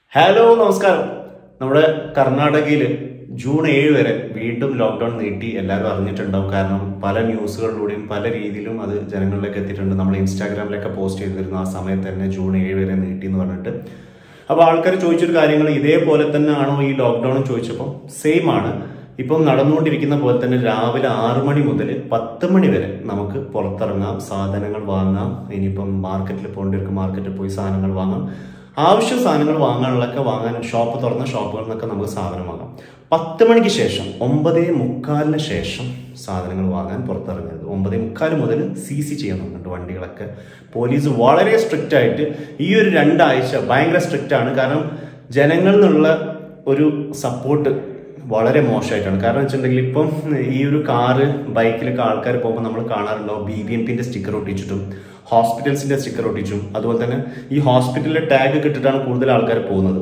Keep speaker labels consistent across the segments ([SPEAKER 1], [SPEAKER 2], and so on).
[SPEAKER 1] hello നമസ്കാരം നമ്മുടെ കർണാടകയിൽ ജൂൺ ഏഴ് വരെ വീണ്ടും ലോക്ക്ഡൌൺ നീട്ടി എല്ലാവരും അറിഞ്ഞിട്ടുണ്ടാവും കാരണം പല ന്യൂസുകളിലൂടെയും പല രീതിയിലും അത് ജനങ്ങളിലേക്ക് എത്തിയിട്ടുണ്ട് നമ്മൾ ഇൻസ്റ്റാഗ്രാമിലൊക്കെ പോസ്റ്റ് ചെയ്തിരുന്നു ആ സമയത്ത് തന്നെ ജൂൺ ഏഴ് വരെ നീട്ടി എന്ന് പറഞ്ഞിട്ട് അപ്പോൾ ആൾക്കാർ ചോദിച്ചൊരു കാര്യങ്ങൾ ഇതേപോലെ തന്നെ ആണോ ഈ ലോക്ക്ഡൌൺ ചോദിച്ചപ്പോൾ സെയിം ആണ് ഇപ്പം നടന്നുകൊണ്ടിരിക്കുന്ന പോലെ തന്നെ രാവിലെ ആറു മണി മുതൽ പത്ത് മണി വരെ നമുക്ക് പുറത്തിറങ്ങാം സാധനങ്ങൾ വാങ്ങാം ഇനിയിപ്പം മാർക്കറ്റിൽ പോകേണ്ടവർക്ക് മാർക്കറ്റിൽ പോയി സാധനങ്ങൾ വാങ്ങാം ആവശ്യ സാധനങ്ങൾ വാങ്ങാനുള്ളതൊക്കെ വാങ്ങാൻ ഷോപ്പ് തുറന്ന ഷോപ്പുകളിൽ നിന്നൊക്കെ നമുക്ക് സാധനം വാങ്ങാം പത്ത് മണിക്ക് ശേഷം ഒമ്പതേ മുക്കാലിന് ശേഷം സാധനങ്ങൾ വാങ്ങാൻ പുറത്തിറങ്ങരുത് ഒമ്പതേ മുക്കാൽ മുതൽ സി സി ചെയ്യാൻ നോക്കുന്നുണ്ട് വണ്ടികളൊക്കെ പോലീസ് വളരെ സ്ട്രിക്റ്റ് ആയിട്ട് ഈ ഒരു രണ്ടാഴ്ച ഭയങ്കര സ്ട്രിക്റ്റ് ആണ് കാരണം ജനങ്ങളിൽ നിന്നുള്ള ഒരു സപ്പോർട്ട് വളരെ മോശമായിട്ടാണ് കാരണം വെച്ചിട്ടുണ്ടെങ്കിൽ ഇപ്പം ഈ ഒരു കാറ് ബൈക്കിലൊക്കെ ആൾക്കാർ പോകുമ്പോൾ നമ്മൾ കാണാറുണ്ടാവും ബി ബി എം പിന്റെ സ്റ്റിക്കർ ഒട്ടിച്ചിട്ടും ഹോസ്പിറ്റൽസിന്റെ സ്റ്റിക്കർ ഒട്ടിച്ചും അതുപോലെ തന്നെ ഈ ഹോസ്പിറ്റലിലെ ടാഗ് കിട്ടിയിട്ടാണ് കൂടുതൽ ആൾക്കാർ പോകുന്നത്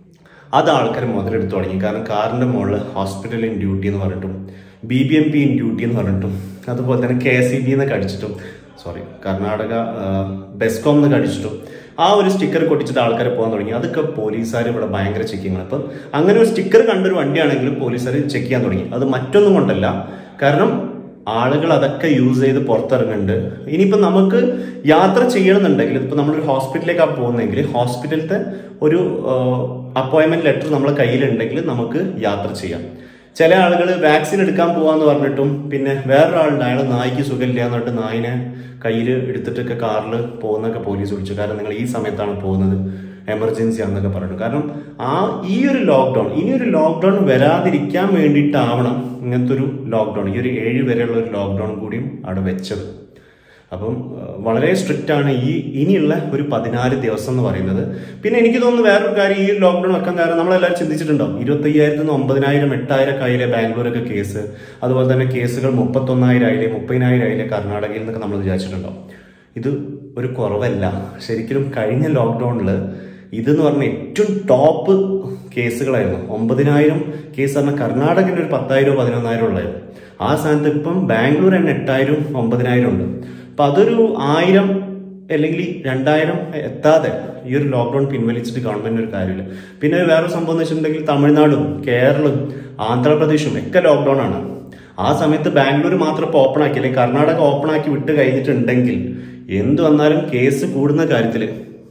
[SPEAKER 1] അത് ആൾക്കാർ മുതലെടുത്ത് തുടങ്ങി കാരണം കാറിന്റെ മുകളിൽ ഹോസ്പിറ്റൽ ഇൻ ഡ്യൂട്ടി എന്ന് പറഞ്ഞിട്ടും B B M P in duty എന്ന് പറഞ്ഞിട്ടും അതുപോലെ തന്നെ കെ എസ് ഇ ബി എന്നൊക്കെ അടിച്ചിട്ടും സോറി കർണാടക ബെസ്കോം എന്നൊക്കെ അടിച്ചിട്ടും ആ ഒരു സ്റ്റിക്കർ കൊട്ടിച്ചിട്ട് ആൾക്കാർ പോകാൻ തുടങ്ങി അതൊക്കെ പോലീസുകാർ ഇവിടെ ഭയങ്കര ചെക്കിങ്ങാണ് അപ്പം അങ്ങനെ ഒരു സ്റ്റിക്കർ കണ്ടൊരു വണ്ടിയാണെങ്കിലും പോലീസുകാർ ചെക്ക് ചെയ്യാൻ തുടങ്ങി അത് മറ്റൊന്നും കൊണ്ടല്ല കാരണം ആളുകൾ അതൊക്കെ യൂസ് ചെയ്ത് പുറത്തിറങ്ങുന്നുണ്ട് ഇനിയിപ്പോൾ നമുക്ക് യാത്ര ചെയ്യണമെന്നുണ്ടെങ്കിൽ ഇപ്പോൾ നമ്മളൊരു ഹോസ്പിറ്റലിലേക്കാണ് പോകുന്നതെങ്കിൽ ഹോസ്പിറ്റലത്തെ ഒരു അപ്പോയിൻമെന്റ് ലെറ്റർ നമ്മളെ കയ്യിലുണ്ടെങ്കിൽ നമുക്ക് യാത്ര ചെയ്യാം ചില ആളുകൾ വാക്സിൻ എടുക്കാൻ പോവാന്ന് പറഞ്ഞിട്ടും പിന്നെ വേറൊരാളുണ്ട് അയാൾ നായ്ക്ക് സുഖമില്ല എന്ന് പറഞ്ഞിട്ട് നായിനെ കയ്യിൽ എടുത്തിട്ടൊക്കെ കാറിൽ പോകുന്നൊക്കെ പോലീസ് വിളിച്ചു കാരണം നിങ്ങൾ ഈ സമയത്താണ് പോകുന്നത് എമർജൻസി ആണെന്നൊക്കെ പറഞ്ഞു കാരണം ആ ഈ ഒരു ലോക്ക്ഡൗൺ ഇനി ഒരു ലോക്ക്ഡൗൺ വരാതിരിക്കാൻ വേണ്ടിയിട്ടാവണം ഇങ്ങനത്തെ ഒരു ലോക്ക്ഡൗൺ ഈ ഒരു ഏഴ് വരെയുള്ള ഒരു ലോക്ക്ഡൗൺ കൂടിയും അവിടെ വെച്ചത് അപ്പം വളരെ സ്ട്രിക്റ്റ് ആണ് ഈ ഇനിയുള്ള ഒരു പതിനാല് ദിവസം എന്ന് പറയുന്നത് പിന്നെ എനിക്ക് തോന്നുന്നു വേറൊരു കാര്യം ഈ ലോക്ക്ഡൌൺ വെക്കാൻ കാരണം നമ്മളെല്ലാവരും ചിന്തിച്ചിട്ടുണ്ടാവും ഇരുപത്തയ്യായിരത്തി നിന്ന് ഒമ്പതിനായിരം എട്ടായിരം ആയില്ലേ ബാംഗ്ലൂരൊക്കെ കേസ് അതുപോലെ തന്നെ കേസുകൾ മുപ്പത്തൊന്നായിരം ആയില്ലേ മുപ്പതിനായിരം ആയില്ലേ കർണാടകയിൽ നിന്നൊക്കെ നമ്മൾ വിചാരിച്ചിട്ടുണ്ടാവും ഇത് ഒരു കുറവല്ല ശരിക്കും കഴിഞ്ഞ ലോക്ക്ഡൌണിൽ ഇതെന്ന് പറഞ്ഞ ഏറ്റവും ടോപ്പ് കേസുകളായിരുന്നു ഒമ്പതിനായിരം കേസ് പറഞ്ഞാൽ കർണാടകയിൽ ഒരു പത്തായിരം പതിനൊന്നായിരം ഉള്ളായിരുന്നു ആ സ്ഥാനത്ത് ഇപ്പം ബാംഗ്ലൂർ തന്നെ എട്ടായിരം ഒമ്പതിനായിരം ഉണ്ട് അപ്പൊ അതൊരു ആയിരം അല്ലെങ്കിൽ രണ്ടായിരം എത്താതെ ഈ ഒരു ലോക്ക്ഡൌൺ പിൻവലിച്ചിട്ട് ഗവൺമെന്റ് ഒരു കാര്യമില്ല പിന്നെ വേറെ സംഭവം എന്ന് വെച്ചിട്ടുണ്ടെങ്കിൽ തമിഴ്നാടും കേരളം ആന്ധ്രാപ്രദേശും ഒക്കെ ലോക്ക്ഡൌൺ ആണ് ആ സമയത്ത് ബാംഗ്ലൂർ മാത്രം ഇപ്പോൾ ഓപ്പൺ ആക്കി അല്ലെങ്കിൽ കർണാടക ഓപ്പൺ ആക്കി വിട്ട് കഴിഞ്ഞിട്ടുണ്ടെങ്കിൽ എന്ത് വന്നാലും കേസ് കൂടുന്ന കാര്യത്തിൽ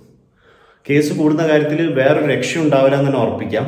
[SPEAKER 1] കേസ് കൂടുന്ന കാര്യത്തിൽ വേറൊരു രക്ഷ ഉണ്ടാവില്ല എന്ന് തന്നെ ഉറപ്പിക്കാം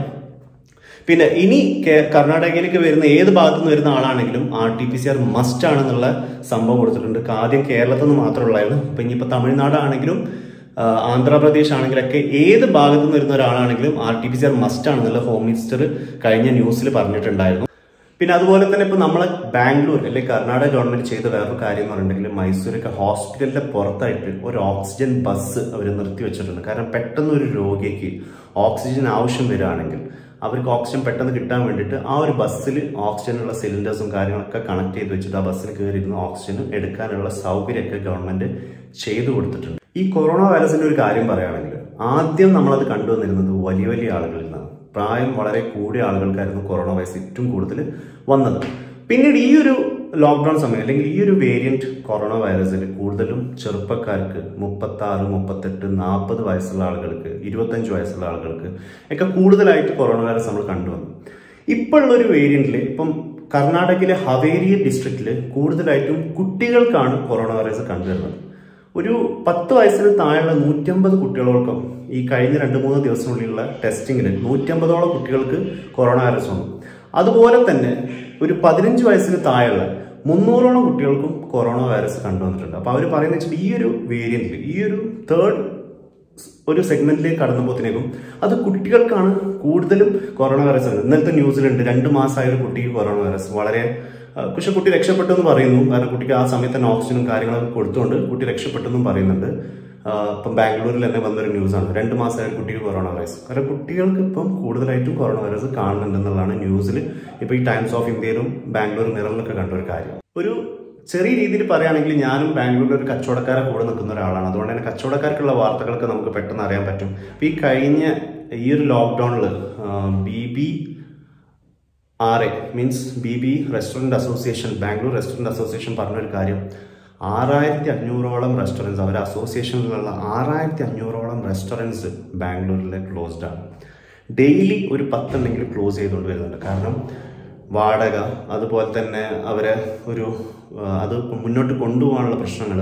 [SPEAKER 1] പിന്നെ ഇനി കർണാടകയിലേക്ക് വരുന്ന ഏത് ഭാഗത്തു നിന്ന് വരുന്ന ആളാണെങ്കിലും R T P C R must ആണെന്നുള്ള സംഭവം കൊടുത്തിട്ടുണ്ട് ആദ്യം കേരളത്തിൽ നിന്ന് മാത്രമുള്ളായിരുന്നു ഇപ്പൊ ഇനിയിപ്പോൾ തമിഴ്നാടാണെങ്കിലും ആന്ധ്രാപ്രദേശ് ആണെങ്കിലൊക്കെ ഏത് ഭാഗത്തു നിന്ന് വരുന്ന ഒരാളാണെങ്കിലും R T P C R must ആണെന്നുള്ള ഹോം മിനിസ്റ്റർ കഴിഞ്ഞ ന്യൂസിൽ പറഞ്ഞിട്ടുണ്ടായിരുന്നു പിന്നെ അതുപോലെ തന്നെ ഇപ്പൊ നമ്മളെ ബാംഗ്ലൂർ അല്ലെങ്കിൽ കർണാടക ഗവൺമെന്റ് ചെയ്ത വേറൊരു കാര്യം എന്ന് പറഞ്ഞിട്ടുണ്ടെങ്കിൽ മൈസൂരൊക്കെ ഹോസ്പിറ്റലിന്റെ പുറത്തായിട്ട് ഒരു ഓക്സിജൻ ബസ് അവർ നിർത്തി വെച്ചിട്ടുണ്ട് കാരണം പെട്ടെന്ന് ഒരു രോഗിക്ക് ഓക്സിജൻ ആവശ്യം വരികയാണെങ്കിൽ അവർക്ക് ഓക്സിജൻ പെട്ടെന്ന് കിട്ടാൻ വേണ്ടിയിട്ട് ആ ഒരു ബസ്സിൽ ഓക്സിജനുള്ള സിലിണ്ടേഴ്സും കാര്യങ്ങളൊക്കെ കണക്ട് ചെയ്ത് വെച്ചിട്ട് ആ ബസ്സിൽ കയറിയിരുന്ന ഓക്സിജൻ എടുക്കാനുള്ള സൗകര്യമൊക്കെ ഗവൺമെന്റ് ചെയ്തു കൊടുത്തിട്ടുണ്ട് ഈ കൊറോണ വൈറസിന്റെ ഒരു കാര്യം പറയുകയാണെങ്കിൽ ആദ്യം നമ്മളത് കണ്ടുവന്നിരുന്നത് വലിയ വലിയ ആളുകളിൽ നിന്നാണ് പ്രായം വളരെ കൂടിയ ആളുകൾക്കായിരുന്നു കൊറോണ വൈറസ് ഏറ്റവും കൂടുതൽ വന്നത് പിന്നീട് ഈ ഒരു ലോക്ക്ഡൌൺ സമയം അല്ലെങ്കിൽ ഈ ഒരു വേരിയന്റ് കൊറോണ വൈറസിൽ കൂടുതലും ചെറുപ്പക്കാർക്ക് മുപ്പത്തി ആറ് മുപ്പത്തെട്ട് നാൽപ്പത് വയസ്സുള്ള ആളുകൾക്ക് ഇരുപത്തഞ്ച് വയസ്സുള്ള ആളുകൾക്ക് ഒക്കെ കൂടുതലായിട്ട് കൊറോണ വൈറസ് നമ്മൾ കണ്ടുവന്നു ഇപ്പോഴുള്ള ഒരു വേരിയന്റിൽ ഇപ്പം കർണാടകയിലെ ഹവേരി ഡിസ്ട്രിക്റ്റിൽ കൂടുതലായിട്ടും കുട്ടികൾക്കാണ് കൊറോണ വൈറസ് കണ്ടുവരുന്നത് ഒരു പത്ത് വയസ്സിന് താഴെയുള്ള നൂറ്റമ്പത് കുട്ടികൾക്കും ഈ കഴിഞ്ഞ രണ്ട് മൂന്ന് ദിവസത്തിനുള്ളിലുള്ള ടെസ്റ്റിങ്ങിൽ നൂറ്റമ്പതോളം കുട്ടികൾക്ക് കൊറോണ വൈറസ് വന്നു അതുപോലെ തന്നെ ഒരു പതിനഞ്ച് വയസ്സിന് താഴെയുള്ള മുന്നൂറോളം കുട്ടികൾക്കും കൊറോണ വൈറസ് കണ്ടുവന്നിട്ടുണ്ട് അപ്പോൾ അവർ പറയുന്നത് വെച്ചാൽ ഈ ഒരു വേരിയന്റിൽ ഈ ഒരു തേർഡ് ഒരു സെഗ്മെന്റിലേക്ക് കടന്നപ്പോഴത്തേക്കും അത് കുട്ടികൾക്കാണ് കൂടുതലും കൊറോണ വൈറസ് ഇന്നലത്തെ ന്യൂസിലുണ്ട് രണ്ട് മാസമായ ഒരു കുട്ടിക്ക് കൊറോണ വൈറസ് വളരെ പക്ഷെ കുട്ടി രക്ഷപ്പെട്ടു എന്ന് പറയുന്നു കാരണം കുട്ടിക്ക് ആ സമയത്ത് തന്നെ ഓക്സിജനും കാര്യങ്ങളൊക്കെ കൊടുത്തുകൊണ്ട് കുട്ടി രക്ഷപ്പെട്ടെന്നും പറയുന്നുണ്ട് ഇപ്പം ബാംഗ്ലൂരിൽ തന്നെ വന്നൊരു ന്യൂസാണ് രണ്ട് മാസമായ കുട്ടിക്ക് കൊറോണ വൈറസ് കാരണം കുട്ടികൾക്ക് ഇപ്പം കൂടുതലായിട്ടും കൊറോണ വൈറസ് കാണുന്നുണ്ടെന്നുള്ളതാണ് ന്യൂസിൽ ഇപ്പൊ ഈ ടൈംസ് ഓഫ് ഇന്ത്യയിലും ബാംഗ്ലൂർ മിററിലൊക്കെ കണ്ട ഒരു കാര്യം ഒരു ചെറിയ രീതിയിൽ പറയുകയാണെങ്കിൽ ഞാനും ബാംഗ്ലൂരിൽ ഒരു കച്ചവടക്കാരെ കൂടെ നിൽക്കുന്ന ഒരാളാണ് അതുകൊണ്ട് തന്നെ കച്ചവടക്കാർക്കുള്ള വാർത്തകളൊക്കെ നമുക്ക് പെട്ടെന്ന് അറിയാൻ പറ്റും അപ്പൊ ഈ കഴിഞ്ഞ ഈ ഒരു ലോക്ക്ഡൌണിൽ B B R A means B B restaurant association Bangalore restaurant association പറഞ്ഞൊരു കാര്യം ആറായിരത്തി അഞ്ഞൂറോളം റെസ്റ്റോറൻറ്റ്സ് അവരുടെ അസോസിയേഷനിലുള്ള ആറായിരത്തി അഞ്ഞൂറോളം റെസ്റ്റോറൻറ്റ്സ് ബാംഗ്ലൂരിൽ ക്ലോസ്ഡ് ആണ് ഡെയിലി ഒരു പത്തെണ്ണെങ്കിലും ക്ലോസ് ചെയ്തുകൊണ്ട് വരുന്നുണ്ട് കാരണം വാടക അതുപോലെ തന്നെ അവരെ ഒരു ആ, അത് മുന്നോട്ട് കൊണ്ടുപോകാനുള്ള പ്രശ്നങ്ങൾ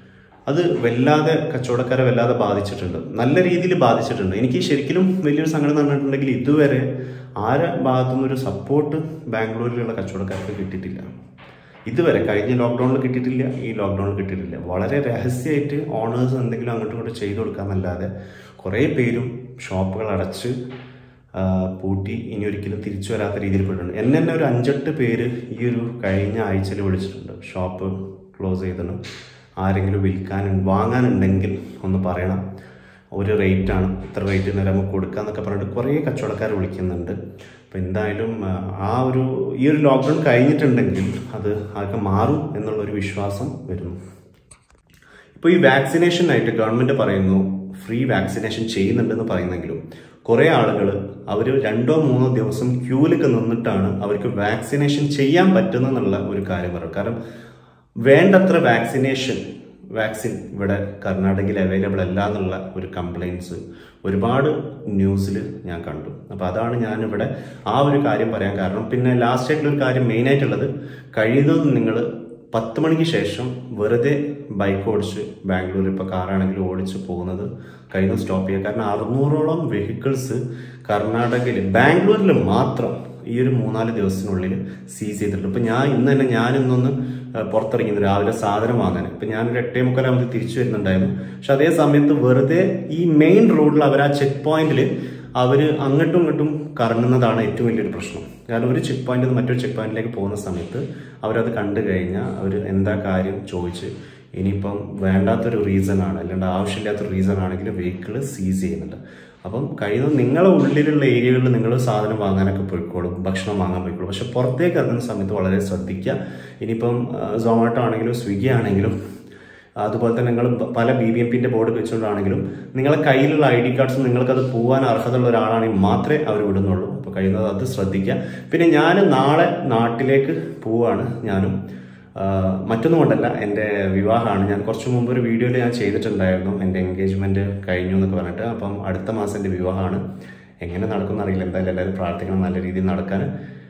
[SPEAKER 1] അത് വല്ലാതെ കച്ചവടക്കാരെ വല്ലാതെ ബാധിച്ചിട്ടുണ്ട് നല്ല രീതിയിൽ ബാധിച്ചിട്ടുണ്ട് എനിക്ക് ശരിക്കും വലിയൊരു സങ്കടം എന്ന് പറഞ്ഞിട്ടുണ്ടെങ്കിൽ ഇതുവരെ ആരെ ഭാഗത്തുനിന്ന് ഒരു സപ്പോർട്ട് ബാംഗ്ലൂരിലുള്ള കച്ചവടക്കാർക്ക് കിട്ടിയിട്ടില്ല ഇതുവരെ കഴിഞ്ഞ ലോക്ക്ഡൗണിൽ കിട്ടിയിട്ടില്ല ഈ ലോക്ക്ഡൗണിൽ കിട്ടിയിട്ടില്ല വളരെ രഹസ്യമായിട്ട് ഓണേഴ്സ് എന്തെങ്കിലും അങ്ങോട്ടും ഇങ്ങോട്ടും ചെയ്തു കൊടുക്കാന്നല്ലാതെ കുറേ പേരും ഷോപ്പുകൾ അടച്ച് ആ, പൂട്ടി ഇനി ഒരിക്കലും തിരിച്ചു വരാത്ത രീതിയിൽ പോയിട്ടുണ്ട് എന്നെ തന്നെ ഒരു അഞ്ചെട്ട് പേര് ഈ ഒരു കഴിഞ്ഞ ആഴ്ചയിൽ വിളിച്ചിട്ടുണ്ട് ഷോപ്പ് ക്ലോസ് ചെയ്തിട്ട് ആരെങ്കിലും വിൽക്കാൻ വാങ്ങാനുണ്ടെങ്കിൽ ഒന്ന് പറയണം ഒരു റേറ്റ് ആണ് ഇത്ര റേറ്റിന് നമുക്ക് കൊടുക്കാന്നൊക്കെ പറഞ്ഞിട്ട് കുറേ കച്ചവടക്കാർ വിളിക്കുന്നുണ്ട് അപ്പോൾ എന്തായാലും ആ, ആ ഒരു ഈ ഒരു ലോക്ക്ഡൗൺ കഴിഞ്ഞിട്ടുണ്ടെങ്കിൽ അത് അതൊക്കെ മാറും എന്നുള്ളൊരു വിശ്വാസം വരുന്നു ഇപ്പോൾ ഈ വാക്സിനേഷനായിട്ട് ഗവൺമെന്റ് പറയുന്നു ഫ്രീ വാക്സിനേഷൻ ചെയ്യുന്നുണ്ടെന്ന് പറയുന്നെങ്കിലും കുറേ ആളുകൾ അവർ രണ്ടോ മൂന്നോ ദിവസം ക്യൂവിലൊക്കെ നിന്നിട്ടാണ് അവർക്ക് വാക്സിനേഷൻ ചെയ്യാൻ പറ്റുന്നെന്നുള്ള ഒരു കാര്യം പറയുന്നത് കാരണം വേണ്ടത്ര വാക്സിനേഷൻ വാക്സിൻ ഇവിടെ കർണാടകയിൽ അവൈലബിൾ അല്ല എന്നുള്ള ഒരു കംപ്ലൈൻസ് ഒരുപാട് ന്യൂസിൽ ഞാൻ കണ്ടു അപ്പോൾ അതാണ് ഞാനിവിടെ ആ ഒരു കാര്യം പറയാൻ കാരണം പിന്നെ ലാസ്റ്റ് ആയിട്ടുള്ള ഒരു കാര്യം മെയിൻ ആയിട്ടുള്ളത് കഴിയുന്നതും നിങ്ങൾ പത്ത് മണിക്ക് ശേഷം വെറുതെ ബൈക്ക് ഓടിച്ച് ബാംഗ്ലൂർ ഇപ്പോൾ കാറാണെങ്കിലും ഓടിച്ച് പോകുന്നത് കഴിഞ്ഞ സ്റ്റോപ്പ് ചെയ്യുക കാരണം അറുന്നൂറോളം വെഹിക്കിൾസ് കർണാടകയിൽ ബാംഗ്ലൂരിൽ മാത്രം ഈ ഒരു മൂന്നാല് ദിവസത്തിനുള്ളിൽ സീസ് ചെയ്തിട്ടുണ്ട് ഇപ്പം ഞാൻ ഇന്ന് തന്നെ ഞാൻ ഇന്നൊന്ന് ഏഹ്, പുറത്തിറങ്ങിയിരുന്നു രാവിലെ സാധനം വാങ്ങാൻ ഇപ്പം ഞാനൊരു എട്ടേ മുക്കാലാകുമ്പോൾ തിരിച്ചു വരുന്നുണ്ടായിരുന്നു പക്ഷെ അതേ സമയത്ത് വെറുതെ ഈ മെയിൻ റോഡിൽ അവർ ആ ചെക്ക് പോയിന്റിൽ അവർ അങ്ങോട്ടും ഇങ്ങോട്ടും കറങ്ങുന്നതാണ് ഏറ്റവും വലിയൊരു പ്രശ്നം കാരണം ഒരു ചെക്ക് പോയിന്റിൽ നിന്ന് മറ്റൊരു ചെക്ക് പോയിന്റിലേക്ക് പോകുന്ന സമയത്ത് അവരത് കണ്ടു കഴിഞ്ഞാൽ അവർ എന്താ കാര്യം ചോദിച്ച് ഇനിയിപ്പം വേണ്ടാത്തൊരു റീസൺ ആണ് അല്ലാണ്ട് ആവശ്യമില്ലാത്തൊരു റീസൺ ആണെങ്കിൽ വെഹിക്കിൾ സീസ് ചെയ്യുന്നുണ്ട് അപ്പം കഴിയുന്നത് നിങ്ങളെ ഉള്ളിലുള്ള ഏരിയകളിൽ നിങ്ങൾ സാധനം വാങ്ങാനൊക്കെ പോയിക്കോളും ഭക്ഷണം വാങ്ങാൻ പോയിക്കോളും പക്ഷെ പുറത്തേക്ക് ഇറങ്ങുന്ന സമയത്ത് വളരെ ശ്രദ്ധിക്കുക ഇനിയിപ്പം സൊമാറ്റോ ആണെങ്കിലും സ്വിഗ്ഗി ആണെങ്കിലും അതുപോലെ തന്നെ നിങ്ങൾ പല ബി ബി എം പിന്റെ ബോർഡ് വെച്ചുകൊണ്ടാണെങ്കിലും നിങ്ങളെ കയ്യിലുള്ള ഐ ഡി കാർഡ്സ് നിങ്ങൾക്കത് പോകാൻ അർഹതയുള്ള ഒരാളാണെങ്കിൽ മാത്രമേ അവർ വിടുന്നുള്ളൂ അപ്പോൾ കഴിയുന്നത് അത് ശ്രദ്ധിക്കുക പിന്നെ ഞാൻ നാളെ നാട്ടിലേക്ക് പോവാണ് ഞാനും ആ, മറ്റൊന്നും കൊണ്ടല്ല എൻ്റെ വിവാഹമാണ് ഞാൻ കുറച്ച് മുമ്പ് ഒരു വീഡിയോയിൽ ഞാൻ ചെയ്തിട്ടുണ്ടായിരുന്നു എൻ്റെ എൻഗേജ്മെൻറ്റ് കഴിഞ്ഞു എന്നൊക്കെ പറഞ്ഞിട്ട് അപ്പം അടുത്ത മാസം എൻ്റെ വിവാഹമാണ് എങ്ങനെ നടക്കുമെന്ന് അറിയില്ല എന്തായാലും എല്ലാവരും പ്രാർത്ഥിക്കണം നല്ല രീതിയിൽ നടക്കാൻ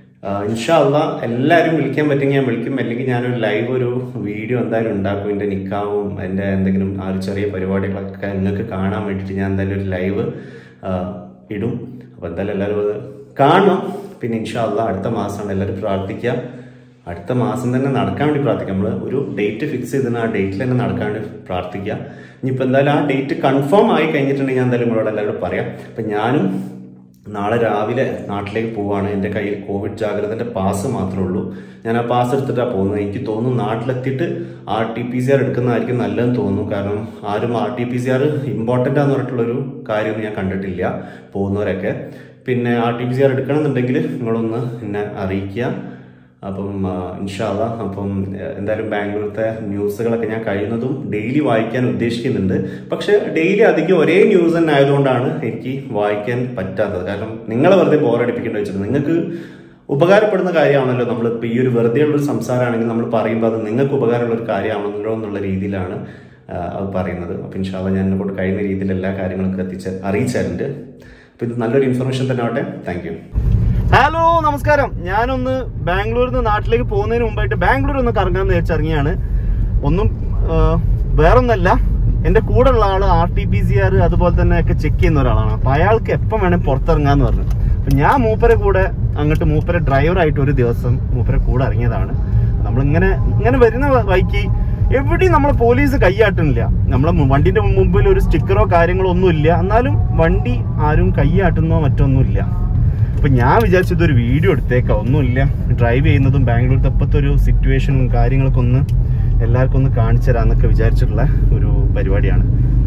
[SPEAKER 1] ഇൻഷാല്ല എല്ലാവരും വിളിക്കാൻ പറ്റുമെങ്കിൽ ഞാൻ വിളിക്കും അല്ലെങ്കിൽ ഞാനൊരു ലൈവ് ഒരു വീഡിയോ എന്തായാലും ഉണ്ടാക്കും എൻ്റെ നിക്കാവും എൻ്റെ എന്തെങ്കിലും ആ ഒരു ചെറിയ പരിപാടികളൊക്കെ നിങ്ങൾക്ക് കാണാൻ വേണ്ടിയിട്ട് ഞാൻ എന്തായാലും ഒരു ലൈവ് ഇടും അപ്പോൾ എന്തായാലും എല്ലാവരും അത് കാണണം പിന്നെ ഇൻഷാല്ല അടുത്ത മാസമാണ് എല്ലാവരും പ്രാർത്ഥിക്കുക അടുത്ത മാസം തന്നെ നടക്കാൻ വേണ്ടി പ്രാർത്ഥിക്കാം നമ്മൾ ഒരു ഡേറ്റ് ഫിക്സ് ചെയ്തിട്ട് ആ ഡേറ്റിൽ തന്നെ നടക്കാൻ വേണ്ടി പ്രാർത്ഥിക്കുക ഇനിയിപ്പോൾ എന്തായാലും ആ ഡേറ്റ് കൺഫേം ആയി കഴിഞ്ഞിട്ടുണ്ടെങ്കിൽ ഞാൻ എന്തായാലും നിങ്ങളോട് എല്ലാവരോടും പറയാം അപ്പം ഞാനും നാളെ രാവിലെ നാട്ടിലേക്ക് പോവാണ് എൻ്റെ കയ്യിൽ കോവിഡ് ജാഗ്രതൻ്റെ പാസ് മാത്രമേ ഉള്ളൂ ഞാൻ ആ പാസ് എടുത്തിട്ടാണ് പോകുന്നത് എനിക്ക് തോന്നുന്നു നാട്ടിലെത്തിയിട്ട് R T P C R എടുക്കുന്നതായിരിക്കും നല്ലതെന്ന് തോന്നുന്നു കാരണം ആരും R T P C R important ആണെന്ന് പറഞ്ഞിട്ടുള്ളൊരു കാര്യമൊന്നും ഞാൻ കണ്ടിട്ടില്ല പോകുന്നവരൊക്കെ പിന്നെ R T P C R എടുക്കണമെന്നുണ്ടെങ്കിൽ നിങ്ങളൊന്ന് എന്നെ അറിയിക്കുക അപ്പം ഇൻഷാല്ല അപ്പം ഏഹ്, എന്തായാലും ബാംഗ്ലൂരത്തെ ന്യൂസുകളൊക്കെ ഞാൻ കഴിയുന്നതും ഡെയിലി വായിക്കാൻ ഉദ്ദേശിക്കുന്നുണ്ട് പക്ഷെ ഡെയിലി അധികം ഒരേ ന്യൂസ് തന്നെ ആയതുകൊണ്ടാണ് എനിക്ക് വായിക്കാൻ പറ്റാത്തത് കാരണം നിങ്ങളെ വെറുതെ ബോറടിപ്പിക്കേണ്ടി വെച്ചിട്ട് നിങ്ങൾക്ക് ഉപകാരപ്പെടുന്ന കാര്യമാണല്ലോ നമ്മൾ ഇപ്പോൾ ഈ ഒരു വെറുതെ ഉള്ള ഒരു സംസാരമാണെങ്കിൽ നമ്മൾ പറയുമ്പോൾ അത് നിങ്ങൾക്ക് ഉപകാരമുള്ള ഒരു കാര്യമാണല്ലോ എന്നുള്ള രീതിയിലാണ് ആ, അത് പറയുന്നത് അപ്പം ഇൻഷാല്ല ഞാൻ എന്നെ കൊണ്ട് കഴിയുന്ന രീതിയിൽ എല്ലാ കാര്യങ്ങളും എത്തിച്ച് അറിയിച്ചിട്ടുണ്ട് അപ്പം ഇത് നല്ലൊരു ഇൻഫർമേഷൻ തന്നെ ആവട്ടെ താങ്ക് യു
[SPEAKER 2] ഹലോ നമസ്കാരം ഞാനൊന്ന് ബാംഗ്ലൂരിൽ നിന്ന് നാട്ടിലേക്ക് പോകുന്നതിന് മുമ്പായിട്ട് ബാംഗ്ലൂർ ഒന്ന് കറങ്ങാന്ന് വെച്ചിറങ്ങിയാണ് ഒന്നും ആ, വേറൊന്നല്ല എന്റെ കൂടെ ഉള്ള ആള് R T P C R അതുപോലെ തന്നെ ഒക്കെ ചെക്ക് ചെയ്യുന്ന ഒരാളാണ് അപ്പൊ അയാൾക്ക് എപ്പം വേണേൽ പുറത്തിറങ്ങാന്ന് പറഞ്ഞു അപ്പൊ ഞാൻ മൂപ്പരെ കൂടെ അങ്ങോട്ട് മൂപ്പരെ ഡ്രൈവറായിട്ട് ഒരു ദിവസം മൂപ്പരെ കൂടെ ഇറങ്ങിയതാണ് നമ്മളിങ്ങനെ ഇങ്ങനെ വരുന്ന വഴിക്ക് എവിടെയും നമ്മളെ പോലീസ് കൈയാട്ടുന്നില്ല നമ്മളെ മു- വണ്ടിന്റെ മുമ്പിൽ ഒരു സ്റ്റിക്കറോ കാര്യങ്ങളോ ഒന്നും ഇല്ല എന്നാലും വണ്ടി ആരും കൈയാട്ടുന്നോ മറ്റൊന്നുമില്ല അപ്പൊ ഞാൻ വിചാരിച്ചു ഇതൊരു വീഡിയോ എടുത്തേക്കാം ഒന്നുമില്ല ഡ്രൈവ് ചെയ്യുന്നതും ബാംഗ്ലൂരിലത്തെ ഇപ്പോഴത്തെ ഒരു സിറ്റുവേഷനും കാര്യങ്ങളൊക്കെ ഒന്ന് എല്ലാവർക്കും ഒന്ന് കാണിച്ചു തരാന്നൊക്കെ വിചാരിച്ചിട്ടുള്ള ഒരു പരിപാടിയാണ്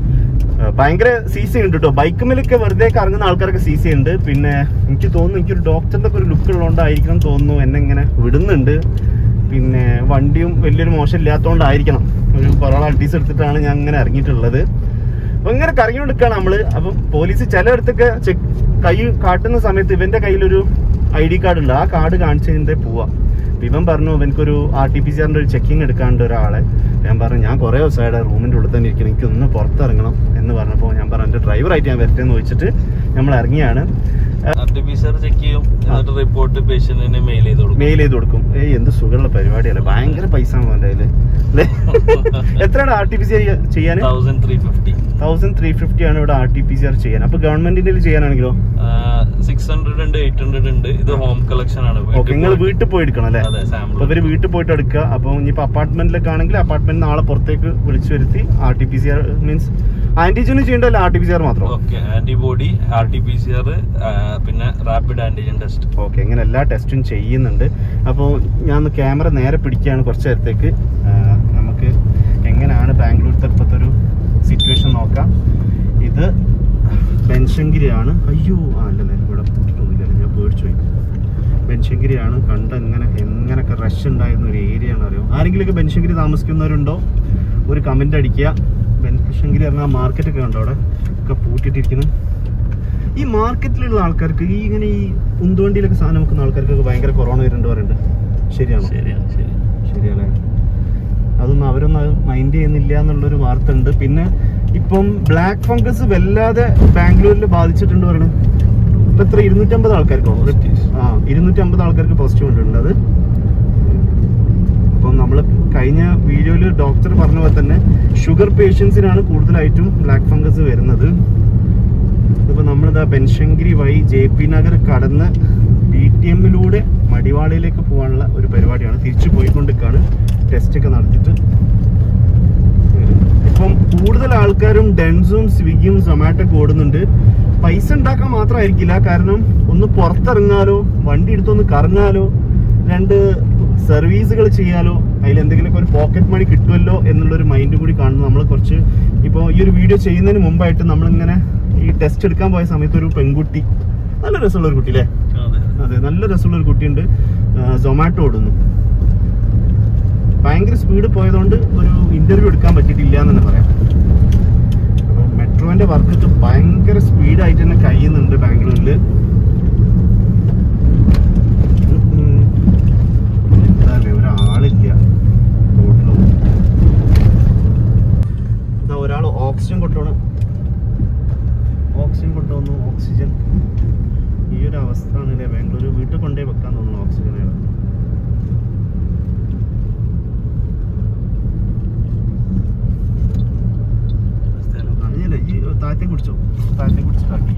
[SPEAKER 2] ആ, ഭയങ്കര സി സി ഉണ്ട് കേട്ടോ ബൈക്കുമിലൊക്കെ വെറുതെ കറങ്ങുന്ന ആൾക്കാരൊക്കെ സി സി ഉണ്ട് പിന്നെ എനിക്ക് തോന്നുന്നു എനിക്കൊരു ഡോക്ടറിന്റെ ഒക്കെ ഒരു ലുക്ക് ഉള്ളതുകൊണ്ടായിരിക്കണം തോന്നുന്നു എന്നെ ഇങ്ങനെ വിടുന്നുണ്ട് പിന്നെ വണ്ടിയും വലിയൊരു മോശം ഇല്ലാത്തതുകൊണ്ടായിരിക്കണം ഒരു കൊറോണ അൾട്ടീസ് എടുത്തിട്ടാണ് ഞാൻ ഇങ്ങനെ ഇറങ്ങിയിട്ടുള്ളത് അപ്പൊ ഇങ്ങനെ കറങ്ങിക്കൊണ്ടിരിക്കുകയാണ് നമ്മള് അപ്പം പോലീസ് ചിലയിടത്തൊക്കെ ചെക്ക് കൈ കാട്ടുന്ന സമയത്ത് ഇവന്റെ കയ്യിലൊരു ഐ ഡി കാർഡ് ഉണ്ട് ആ കാർഡ് കാണിച്ച് കഴിഞ്ഞിട്ടേ പോവാ അപ്പൊ ഇവൻ പറഞ്ഞു ഇവനക്കൊരു ആർ ടി പി സി ആറിന്റെ ഒരു ചെക്കിങ് എടുക്കാണ്ട് ഒരാളെ ഞാൻ പറഞ്ഞു ഞാൻ കുറെ ദിവസമായിട്ട് റൂമിന്റെ ഉള്ളിൽ തന്നെ ഇരിക്കണം എനിക്ക് ഒന്ന് പുറത്തിറങ്ങണം എന്ന് പറഞ്ഞപ്പോൾ ഞാൻ പറഞ്ഞു എന്റെ ഡ്രൈവറായിട്ട് ഞാൻ വരട്ടെ എന്ന് ചോദിച്ചിട്ട് നമ്മൾ ഇറങ്ങിയാണ്
[SPEAKER 3] R T P C R check ചെയ്യും എന്നിട്ട് റിപ്പോർട്ട് പേഷ്യന്റിന് മെയിൽ ചെയ്ത് കൊടുക്കും
[SPEAKER 2] മെയിൽ ചെയ്ത് കൊടുക്കും ഏയ് എന്ത് സുഖമുള്ള പരിപാടിയല്ലേ ഭയങ്കര പൈസ ആണ് അവൻ്റെ കയ്യില് അല്ലേ എത്രയാണ് R T P C R ചെയ്യാൻ
[SPEAKER 3] thousand three fifty
[SPEAKER 2] thousand three fifty ആണ് ഇവിടെ R T P C R ചെയ്യാൻ അപ്പൊ ഗവൺമെന്റിന്റെ ചെയ്യാനാണെങ്കിലോ
[SPEAKER 3] സിക്സ് ഹൺഡ്രഡ് ഉണ്ട് എയ്റ്റ് ഹൺഡ്രഡ് ഉണ്ട് ഇത് ഹോം കളക്ഷൻ ആണ്
[SPEAKER 2] ഓക്കെ നിങ്ങൾ വീട്ടിൽ പോയി എടുക്കണം അല്ലേ
[SPEAKER 3] അതെ
[SPEAKER 2] അപ്പൊ
[SPEAKER 3] സാമ്പിൾ
[SPEAKER 2] ഇവര് വീട്ടിൽ പോയിട്ട് എടുക്കുക അപ്പൊ ഇനിയിപ്പോ അപ്പാർട്ട്മെന്റിലൊക്കെ ആണെങ്കിൽ അപ്പാർട്ട്മെന്റ് നാളെ പുറത്തേക്ക് വിളിച്ചു വരുത്തി R T P C R means ആന്റിജന് ചെയ്യേണ്ടല്ല R T P C R മാത്രം
[SPEAKER 3] okay antibody R T P C R പിന്നെ റാപ്പിഡ് ആന്റിജൻ ടെസ്റ്റ്
[SPEAKER 2] ഓക്കെ ഇങ്ങനെ എല്ലാ ടെസ്റ്റും ചെയ്യുന്നുണ്ട് അപ്പോൾ ഞാൻ ക്യാമറ നേരെ പിടിക്കുകയാണ് കുറച്ച് നേരത്തേക്ക് ആ, നമുക്ക് എങ്ങനെയാണ് ബാംഗ്ലൂരിലത്തെ ഇപ്പോഴത്തെ ഒരു സിറ്റുവേഷൻ നോക്കാം ഇത് ബെൻശങ്കിരിയാണ് അയ്യോ ആ അല്ലല്ലേ ഇവിടെ പൂട്ടിട്ടൊന്നുമില്ലല്ലോ ഞാൻ പേടിച്ചു പോയി ബെൻശങ്കിരിയാണ് കണ്ട എങ്ങനെ എങ്ങനെയൊക്കെ റഷ് ഉണ്ടായിരുന്ന ഒരു ഏരിയ ആണ് അറിയോ ആരെങ്കിലുമൊക്കെ ബെൻശങ്കിരി താമസിക്കുന്നവരുണ്ടോ ഒരു കമന്റ് അടിക്കുക ബെൻശങ്കിരി പറഞ്ഞാൽ മാർക്കറ്റൊക്കെ ഉണ്ടോ അവിടെ ഒക്കെ പൂട്ടിയിട്ടിരിക്കുന്നു ഈ മാർക്കറ്റിലുള്ള ആൾക്കാർക്ക് ഈ ഇങ്ങനെ ഈ ഉന്തുവണ്ടിയിലൊക്കെ സാധനം വെക്കുന്ന ആൾക്കാർക്കൊക്കെ ഭയങ്കര കൊറോണ വരുന്നുണ്ട് പറയുന്നുണ്ട് ശരിയാണോ
[SPEAKER 3] ശരിയാണ് ശരി
[SPEAKER 2] ശരിയല്ലേ അതൊന്നും അവരൊന്നും അത് മൈൻഡ് ചെയ്യുന്നില്ല എന്നുള്ളൊരു വാർത്ത ഉണ്ട് പിന്നെ ഇപ്പം ബ്ലാക്ക് ഫംഗസ് വല്ലാതെ ബാംഗ്ലൂരിൽ ബാധിച്ചിട്ടുണ്ട് പറയണു ഇപ്പൊ എത്ര ഇരുന്നൂറ്റമ്പത് ആൾക്കാർക്കോ ആ ഇരുന്നൂറ്റമ്പത് ആൾക്കാർക്ക് പോസിറ്റീവ് ഉണ്ട് അത് അപ്പം നമ്മൾ കഴിഞ്ഞ വീഡിയോയിൽ ഡോക്ടർ പറഞ്ഞ പോലെ തന്നെ ഷുഗർ പേഷ്യൻസിനാണ് കൂടുതലായിട്ടും ബ്ലാക്ക് ഫംഗസ് വരുന്നത് ഇതിപ്പോ നമ്മളിതാ ബെൻശങ്കിരി വഴി ജെ പി നഗർ കടന്ന് ബി ടി എമ്മിലൂടെ മടിവാളയിലേക്ക് പോകാനുള്ള ഒരു പരിപാടിയാണ് തിരിച്ചു പോയിക്കൊണ്ടിരിക്കുകയാണ് ടെസ്റ്റ് ഒക്കെ നടത്തിയിട്ട് ഇപ്പം കൂടുതൽ ആൾക്കാരും ഡെൻസും സ്വിഗ്ഗിയും സൊമാറ്റോ ഒക്കെ ഓടുന്നുണ്ട് പൈസ ഉണ്ടാക്കാൻ മാത്രമായിരിക്കില്ല കാരണം ഒന്ന് പുറത്തിറങ്ങാലോ വണ്ടി എടുത്തൊന്ന് കറങ്ങാലോ രണ്ട് സർവീസുകൾ ചെയ്യാലോ അതിൽ എന്തെങ്കിലുമൊക്കെ ഒരു പോക്കറ്റ് മണി കിട്ടുമല്ലോ എന്നുള്ളൊരു മൈൻഡ് കൂടി കാണുന്നു നമ്മൾ കുറച്ച് ഇപ്പോൾ ഈ ഒരു വീഡിയോ ചെയ്യുന്നതിന് മുമ്പായിട്ട് നമ്മളിങ്ങനെ ഈ ടെസ്റ്റ് എടുക്കാൻ പോയ സമയത്ത് ഒരു പെൺകുട്ടി നല്ല രസമുള്ള ഒരു കുട്ടി അല്ലേ
[SPEAKER 3] അതെ
[SPEAKER 2] അതെ നല്ല രസമുള്ള ഒരു കുട്ടിയുണ്ട് സൊമാറ്റോ ഓടുന്നു ഭയങ്കര സ്പീഡ് പോയതുകൊണ്ട് ഒരു ഇന്റർവ്യൂ എടുക്കാൻ പറ്റിയിട്ടില്ല എന്ന് തന്നെ പറയാം അപ്പോൾ മെട്രോന്റെ വർക്കൊക്കെ ഭയങ്കര സ്പീഡായിട്ട് തന്നെ കഴിയുന്നുണ്ട് ബാംഗ്ലൂരിൽ എന്താല്ലേ ഒരാളില്ല റോഡിലൊന്നും ഇതാ ഒരാൾ ഓക്സിജൻ കൊണ്ടുപോകണം ഓക്സിജൻ കൊണ്ടുവന്നു ഓക്സിജൻ ഈ ഒരു അവസ്ഥ ആണ് ബാംഗ്ലൂർ വീട്ടിൽ കൊണ്ടേ വെക്കാൻ തോന്നുന്നു ഓക്സിജൻ അയാൾ അറിഞ്ഞില്ല ഈ താഴത്തെ കുടിച്ചോ താഴത്തെ കുടിച്ചിട്ടാക്കി